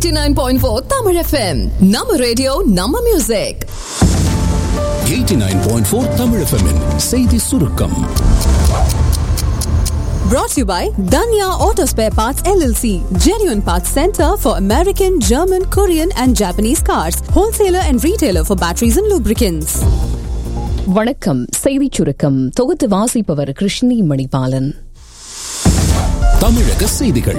89.4 Tamil FM. நம்ம radio நம்ம music 89.4 Tamil எஃப்எம்மின் செய்தி சுருக்கம் brought to you by Danya Auto Spare Parts LLC, genuine parts center for American, German, Korean and Japanese cars, wholesaler and retailer for batteries and lubricants. வணக்கம் செய்திச் சுருக்கம் தொகுத்து வாசிப்பவர் கிருஷ்ணி மணிபாலன் தமிழக செய்திகள்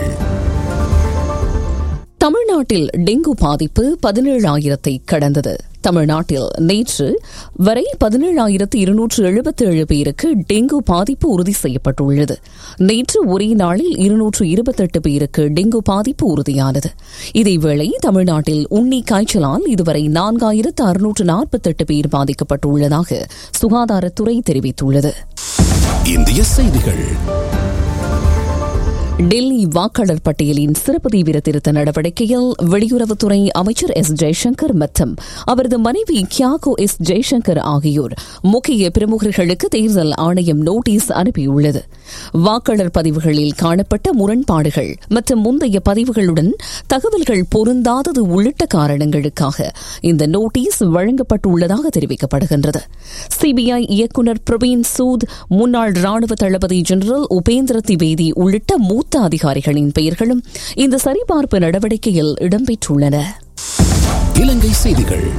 தமிழ்நாட்டில் டெங்கு பாதிப்பு பதினேழாயிரத்தை கடந்தது தமிழ்நாட்டில் நேற்று வரை பதினேழாயிரத்து இருநூற்று எழுபத்தி ஏழு பேருக்கு டெங்கு பாதிப்பு உறுதி செய்யப்பட்டுள்ளது நேற்று ஒரே நாளில் இருநூற்று இருபத்தெட்டு பேருக்கு டெங்கு பாதிப்பு உறுதியானது இதேவேளை தமிழ்நாட்டில் உண்ணி காய்ச்சலால் இதுவரை நான்காயிரத்து அறுநூற்று நாற்பத்தெட்டு பேர் பாதிக்கப்பட்டுள்ளதாக சுகாதாரத்துறை தெரிவித்துள்ளது இந்திய செய்திகள் டெல்லி வாக்காளர் பட்டியலின் சிறப்பு தீவிர திருத்த நடவடிக்கையில் வெளியுறவுத்துறை அமைச்சர் எஸ் ஜெய்சங்கர் மற்றும் அவரது மனைவி கியாகோ எஸ் ஜெய்சங்கர் ஆகியோர் முக்கிய பிரமுகர்களுக்கு தேர்தல் ஆணையம் நோட்டீஸ் அனுப்பியுள்ளது வாக்காளர் பதிவுகளில் காணப்பட்ட முரண்பாடுகள் மற்றும் முந்தைய பதிவுகளுடன் தகவல்கள் பொருந்தாதது உள்ளிட்ட காரணங்களுக்காக இந்த நோட்டீஸ் வழங்கப்பட்டுள்ளதாக தெரிவிக்கப்படுகின்றது சிபிஐ இயக்குநர் பிரவீன் சூத் முன்னாள் ராணுவ தளபதி ஜெனரல் உபேந்திர திவேதி உள்ளிட்ட மூத்த அதிகாரிகளின் பெயர்களும் இந்த சரிபார்ப்பு நடவடிக்கையில் இடம்பெற்றுள்ளன இலங்கை செய்திகள்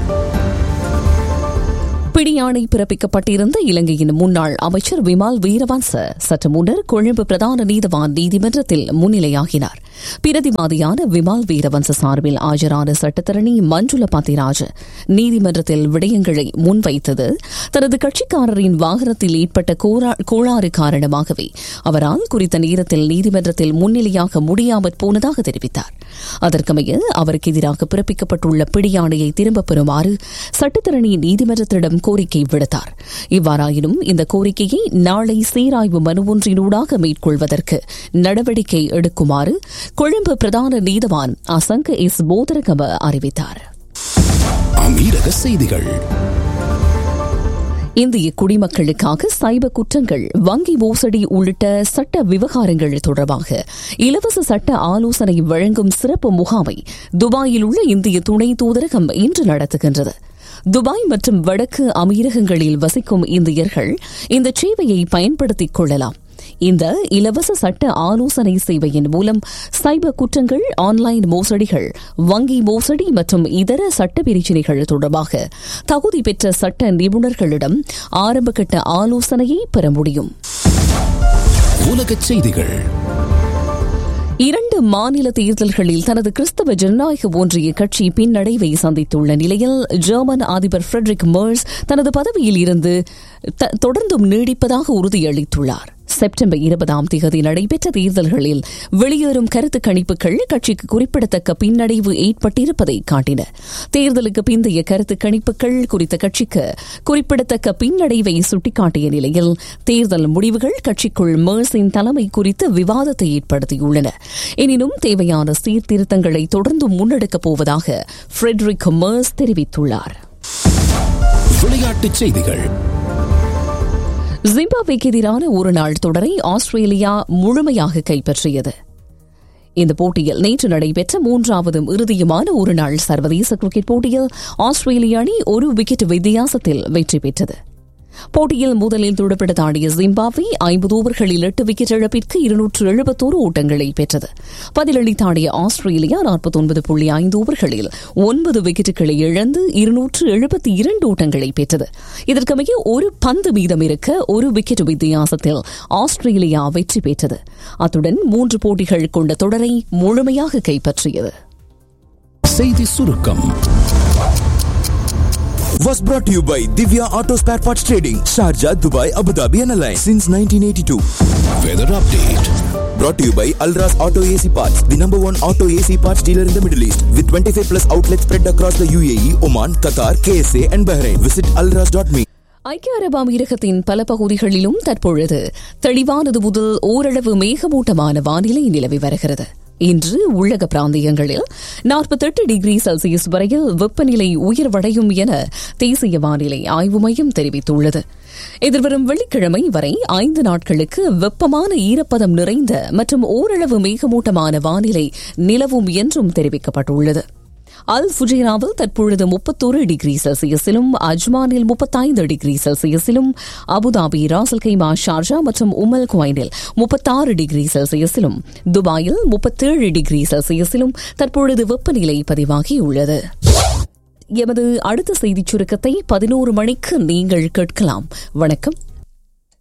பிடியாணை பிறப்பிக்கப்பட்டிருந்த இலங்கையின் முன்னாள் அமைச்சர் விமால் வீரவன்ச சற்று முன்னர் கொழும்பு பிரதான நீதவான் நீதிமன்றத்தில் முன்னிலையாகினார் பிரதிவாதியான விமால் வீரவன்ச சார்பில் ஆஜரான சட்டத்தரணி மஞ்சுள பாத்திராஜ் நீதிமன்றத்தில் விடயங்களை முன்வைத்தது தனது கட்சிக்காரரின் வாகனத்தில் ஏற்பட்ட கோளாறு காரணமாகவே அவரால் குறித்த நேரத்தில் நீதிமன்றத்தில் முன்னிலையாக முடியாமற் போனதாக தெரிவித்தார் அதற்கமைய அவருக்கு எதிராக பிறப்பிக்கப்பட்டுள்ள பிடியாணையை திரும்பப் பெறுமாறு சட்டத்தரணி நீதிமன்றத்திடம் கோரிக்கை விடுத்தார் இவ்வாறாயினும் இந்த கோரிக்கையை நாளை சீராய்வு மனு ஒன்றினூடாக மேற்கொள்வதற்கு நடவடிக்கை எடுக்குமாறு கொழும்பு பிரதான நீதவான் அசங்க எஸ் போதரகம அறிவித்தார் அமீரக செய்திகள் இந்திய குடிமக்களுக்காக சைப குற்றங்கள் வங்கி மோசடி உள்ளிட்ட சட்ட விவகாரங்கள் தொடர்பாக இலவச சட்ட ஆலோசனை வழங்கும் சிறப்பு முகாமை துபாயில் உள்ள இந்திய துணை தூதரகம் இன்று நடத்துகின்றது துபாய் மற்றும் வடக்கு அமீரகங்களில் வசிக்கும் இந்தியர்கள் இந்த சேவையை பயன்படுத்திக் கொள்ளலாம் இந்த இலவச சட்ட ஆலோசனை சேவையின் மூலம் சைபர் குற்றங்கள் ஆன்லைன் மோசடிகள் வங்கி மோசடி மற்றும் இதர சட்ட பிரச்சினைகள் தொடர்பாக தகுதி பெற்ற சட்ட நிபுணர்களிடம் ஆரம்பகட்ட ஆலோசனையை பெற முடியும் உலகச் செய்திகள் இரண்டு மாநில தேர்தல்களில் தனது கிறிஸ்தவ ஜனநாயக ஒன்றிய கட்சி பின்னடைவை சந்தித்துள்ள நிலையில் ஜெர்மன் அதிபர் ஃபிரெட்ரிக் மர்ஸ் தனது பதவியில் இருந்து தொடர்ந்தும் நீடிப்பதாக உறுதியளித்துள்ளார் செப்டம்பர் இருபதாம் தேதி நடைபெற்ற தேர்தல்களில் வெளியேறும் கருத்து கணிப்புகள் கட்சிக்கு குறிப்பிடத்தக்க பின்னடைவு ஏற்பட்டிருப்பதை காட்டின தேர்தலுக்கு பிந்தைய கருத்து கணிப்புகள் குறித்த கட்சிக்கு குறிப்பிடத்தக்க பின்னடைவை சுட்டிக்காட்டிய நிலையில் தேர்தல் முடிவுகள் கட்சிக்குள் மர்ஸின் தலைமை குறித்து விவாதத்தை ஏற்படுத்தியுள்ளன எனினும் தேவையான சீர்திருத்தங்களை தொடர்ந்து முன்னெடுக்கப் போவதாக ஃபிரெட்ரிக் மர்ஸ் தெரிவித்துள்ளார் விளையாட்டுச் செய்திகள் ஜிம்பாப்வேக்கு எதிரான ஒருநாள் தொடரை ஆஸ்திரேலியா முழுமையாக கைப்பற்றியது இந்த போட்டியில் நேற்று நடைபெற்ற மூன்றாவதும் இறுதியுமான ஒருநாள் சர்வதேச கிரிக்கெட் போட்டியில் ஆஸ்திரேலிய அணி ஒரு விக்கெட் வித்தியாசத்தில் வெற்றி பெற்றது போட்டியில் முதலில் துடுப்பிடத் ஆடிய ஜிம்பாப்வே ஐம்பது ஓவர்களில் எட்டு விக்கெட் இழப்பிற்கு இருநூற்று எழுபத்தோரு ஓட்டங்களை பெற்றது பதிலளித்தாடிய ஆஸ்திரேலியா நாற்பத்தொன்பது புள்ளி ஐந்து ஓவர்களில் ஒன்பது விக்கெட்டுகளை இழந்து இருநூற்று எழுபத்தி இரண்டு ஓட்டங்களை பெற்றது இதற்கமைய ஒரு பந்து மீதம் இருக்க ஒரு விக்கெட் வித்தியாசத்தில் ஆஸ்திரேலியா வெற்றி பெற்றது அத்துடன் மூன்று போட்டிகள் கொண்ட தொடரை முழுமையாக கைப்பற்றியது செய்தி சுருக்கம் was brought to you by Divya Auto Spare Parts Trading, Sharjah, Dubai, Abu Dhabi and Alliance since 1982. Weather update Brought to you by Alras Auto AC Parts, the number one auto AC parts dealer in the Middle East, with 25 plus outlets spread across the UAE, Oman, Qatar, KSA and Bahrain. Visit alras.me. ஐக்கிய அரபு அமீரகத்தின் பல பகுதிகளிலும் தற்பொழுது தெளிவானது முதல் ஓரளவு மேகமூட்டமான வானிலை நிலவி வருகிறது இன்று உள்ளக பிராந்தியங்களில் நாற்பத்தெட்டு டிகிரி செல்சியஸ் வரையில் வெப்பநிலை உயர்வடையும் என தேசிய வானிலை ஆய்வு மையம் தெரிவித்துள்ளது எதிர்வரும் வெள்ளிக்கிழமை வரை ஐந்து நாட்களுக்கு வெப்பமான ஈரப்பதம் நிறைந்த மற்றும் ஓரளவு மேகமூட்டமான வானிலை நிலவும் என்றும் தெரிவிக்கப்பட்டுள்ளது அல் ஃபுஜேராவில் தற்பொழுது முப்பத்தோரு டிகிரி செல்சியஸிலும் அஜ்மானில் முப்பத்தைந்து டிகிரி செல்சியஸிலும் அபுதாபி ராசல் கைமா ஷார்ஜா மற்றும் உமல் குவைனில் முப்பத்தாறு டிகிரி செல்சியஸிலும் துபாயில் முப்பத்தேழு டிகிரி செல்சியஸிலும் தற்பொழுது வெப்பநிலை பதிவாகியுள்ளது எமது அடுத்த செய்திச் சுருக்கத்தை பதினோரு மணிக்கு நீங்கள் கேட்கலாம் வணக்கம்